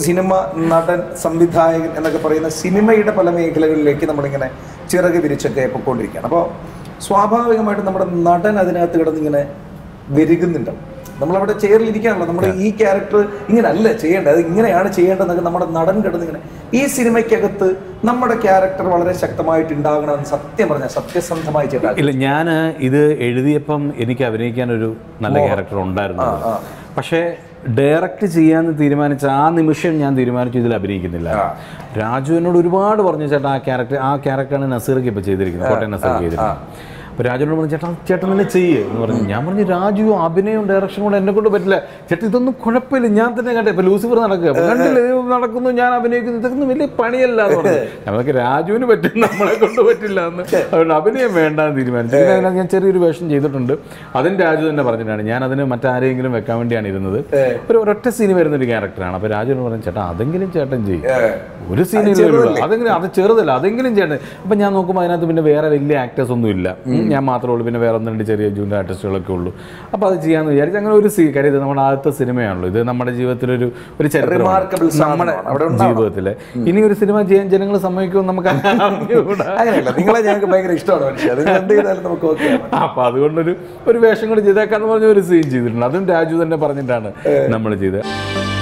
Cinema നടൻ സംവിധായകൻ എന്നൊക്കെ പറയുന്ന സിനിമയുടെ പല മേഖലകളിലേക്ക് നമ്മളിങ്ങനെ ചിറക് വിരിച്ചൊക്കെ പൊയ്ക്കൊണ്ടിരിക്കുകയാണ് അപ്പോൾ സ്വാഭാവികമായിട്ടും നമ്മുടെ നടൻ അതിനകത്ത് കിടന്നിങ്ങനെ വെരുകുന്നുണ്ട് നമ്മളവിടെ ചെയറിലിരിക്കാണല്ലോ നമ്മുടെ ഈ ക്യാരക്ടർ ഇങ്ങനെ അല്ല ചെയ്യേണ്ടത് അത് ഇങ്ങനെയാണ് ചെയ്യേണ്ടതെന്നൊക്കെ നമ്മുടെ നടൻ കിടന്നിങ്ങനെ ഈ സിനിമയ്ക്കകത്ത് നമ്മുടെ ക്യാരക്ടർ വളരെ ശക്തമായിട്ട് ഉണ്ടാകണമെന്ന് സത്യം പറഞ്ഞ സത്യസന്ധമായി ചെയ്താൽ ഇല്ല ഞാൻ ഇത് എഴുതിയപ്പം എനിക്ക് അഭിനയിക്കാൻ ഒരു നല്ല ക്യാരക്ടർ ഉണ്ടായിരുന്നു പക്ഷേ ഡയറക്റ്റ് ചെയ്യാന്ന് തീരുമാനിച്ച ആ നിമിഷം ഞാൻ തീരുമാനിച്ചു ഇതിൽ അഭിനയിക്കുന്നില്ല രാജു എന്നോട് ഒരുപാട് പറഞ്ഞു ചേട്ടാ ആ ക്യാരക്ടർ ആ ക്യാരക്ടറാണ് നസീർക്ക് ഇപ്പോൾ ചെയ്തിരിക്കുന്നത് കോട്ടയം നസീർ ചെയ്തിരിക്കുന്നത് അപ്പോൾ രാജുവിനോട് പറഞ്ഞു ചേട്ടാ ചേട്ടൻ തന്നെ ചെയ്യ് എന്ന് പറഞ്ഞു ഞാൻ പറഞ്ഞു രാജു അഭിനയവും ഡയറക്ഷനും കൂടെ എന്നെ കൊണ്ട് പറ്റില്ല ചേട്ടാ ഇതൊന്നും കുഴപ്പമില്ല ഞാൻ തന്നെ കണ്ടേ ഇപ്പൊ ലൂസിഫർ നടക്കുക അപ്പൊ കണ്ടില്ലേ ഇത് നടക്കുന്നു ഞാൻ അഭിനയിക്കുന്നു ഇതൊന്നും വലിയ പണിയല്ല എന്ന് പറഞ്ഞു ഞങ്ങൾക്ക് രാജുവിന് പറ്റും നമ്മളെ കൊണ്ട് പറ്റില്ല എന്ന് അതുകൊണ്ട് അഭിനയം വേണ്ടാന്ന് തീരുമാനിച്ചു പിന്നെ അതിനകത്ത് ഞാൻ ചെറിയൊരു വേഷം ചെയ്തിട്ടുണ്ട് അതും രാജു തന്നെ പറഞ്ഞിട്ടാണ് ഞാൻ അതിന് മറ്റാരെങ്കിലും വെക്കാൻ വേണ്ടിയാണ് ഇരുന്നത് ഒരു ഒരൊറ്റ സീൻ വരുന്ന ഒരു ക്യാരക്ടറാണ് അപ്പൊ രാജുവിന് പറഞ്ഞു ചേട്ടാ അതെങ്കിലും ചേട്ടൻ ചെയ്യും ഒരു സീനിലേ ഉള്ളൂ അതെങ്കിലും അത് ചെറുതല്ല അതെങ്കിലും ചേട്ടൻ അപ്പൊ ഞാൻ നോക്കുമ്പോൾ അതിനകത്ത് പിന്നെ വേറെ വലിയ ആക്ടേഴ്സ് ഒന്നും ഇല്ല ഉം, ഞാൻ മാത്രമേ ഉള്ളൂ പിന്നെ വേറെ ഒന്ന് രണ്ട് ചെറിയ ജൂനിയർ ആർട്ടിസ്റ്റുകളൊക്കെ ഉള്ളൂ അപ്പോൾ അത് ചെയ്യാന്ന് വിചാരിച്ചു അങ്ങനെ ഒരു സീ കാര്യം ഇത് നമ്മുടെ ആദ്യത്തെ സിനിമയാണല്ലോ ഇത് നമ്മുടെ ജീവിതത്തിലൊരു ഒരു Remarkable ചരിത്രം നമ്മുടെ സാധനമാണ്. അവിടെ ഉണ്ടാവണം. ജീവിതത്തിലെ ഇനി ഒരു സിനിമ ചെയ്യാൻ ജനങ്ങൾ സമ്മതിക്കുമെന്ന് നമുക്ക് അറിഞ്ഞുകൂടാ അങ്ങനെയല്ല നിങ്ങളെ ഞങ്ങൾക്ക് ഭയങ്കര ഇഷ്ടമാണ് മനുഷ്യ നിങ്ങൾ എന്ത് ചെയ്താലും നമുക്ക് ഓക്കെ അപ്പൊ അതുകൊണ്ടൊരു ഒരു വേഷം കൂടി ചെയ്തേക്കാന്ന് പറഞ്ഞ ഒരു സീൻ ചെയ്തിട്ടുണ്ട് അതും രാജു തന്നെ പറഞ്ഞിട്ടാണ് നമ്മൾ ചെയ്തത്